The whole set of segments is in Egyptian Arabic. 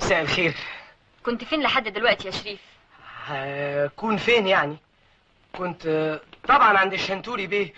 مساء الخير كنت فين لحد دلوقتي يا شريف هكون فين يعني كنت آه، طبعا عند الشنتوري بيه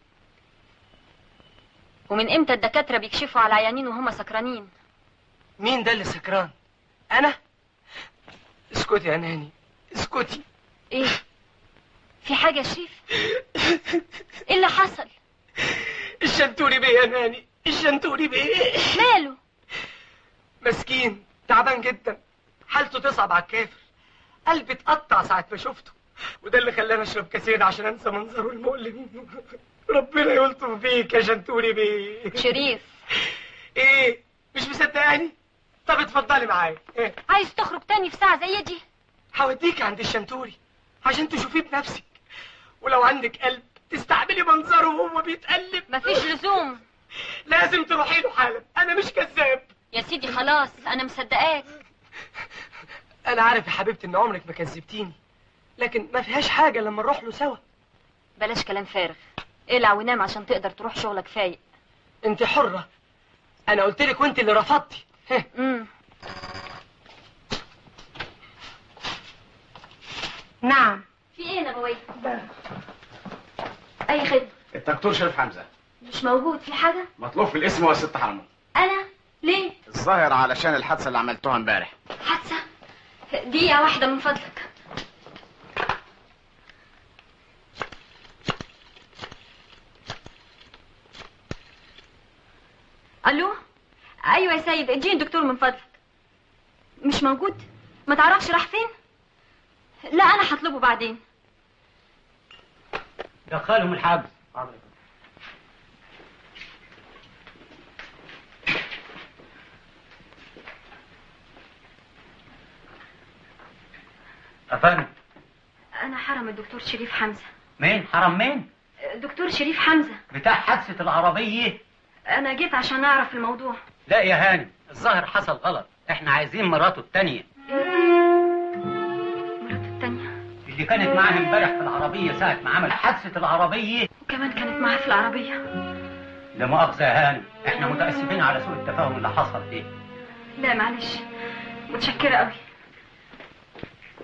ومن امتى الدكاتره بيكشفوا على العيانين وهم سكرانين مين ده اللي سكران انا اسكتي يا ناني اسكتي ايه في حاجه يا شريف ايه اللي حصل الشنتوري بيه يا ناني الشنتوري بيه ماله مسكين تعبان جدا حالته تصعب على الكافر قلبي اتقطع ساعة ما شفته وده اللي خلاني اشرب كاسين عشان انسى منظره المؤلم ربنا يلطف فيك يا شنتوري بيه شريف ايه مش مصدقاني طب اتفضلي معايا ايه عايز تخرج تاني في ساعه زي دي هوديك عند الشنتوري عشان تشوفيه بنفسك ولو عندك قلب تستعملي منظره وهو بيتقلب مفيش لزوم لازم تروحي له حالا انا مش كذاب يا سيدي خلاص انا مصدقاك انا عارف يا حبيبتي ان عمرك ما كذبتيني لكن ما فيهاش حاجه لما نروح له سوا بلاش كلام فارغ اقلع ونام عشان تقدر تروح شغلك فايق انت حره انا قلت لك وانت اللي رفضتي هه. امم نعم في ايه يا نبوي اي خدمه الدكتور شريف حمزه مش موجود في حاجه مطلوب في الاسم يا ست حرمه انا ليه الظاهر علشان الحادثه اللي عملتوها امبارح حادثه دقيقه واحده من فضلك الو ايوه يا سيد اديني الدكتور من فضلك مش موجود ما تعرفش راح فين لا انا هطلبه بعدين دخلهم الحبس أفندم انا حرم الدكتور شريف حمزه مين حرم مين دكتور شريف حمزه بتاع حادثة العربية انا جيت عشان اعرف الموضوع لا يا هاني الظاهر حصل غلط احنا عايزين مراته التانية مراته التانية اللي كانت معاه امبارح في العربية ساعة ما عمل حادثة العربية وكمان كانت معاه في العربيه لا مؤاخذة يا هاني احنا متأسفين على سوء التفاهم اللي حصل فيه لا معلش متشكره قوي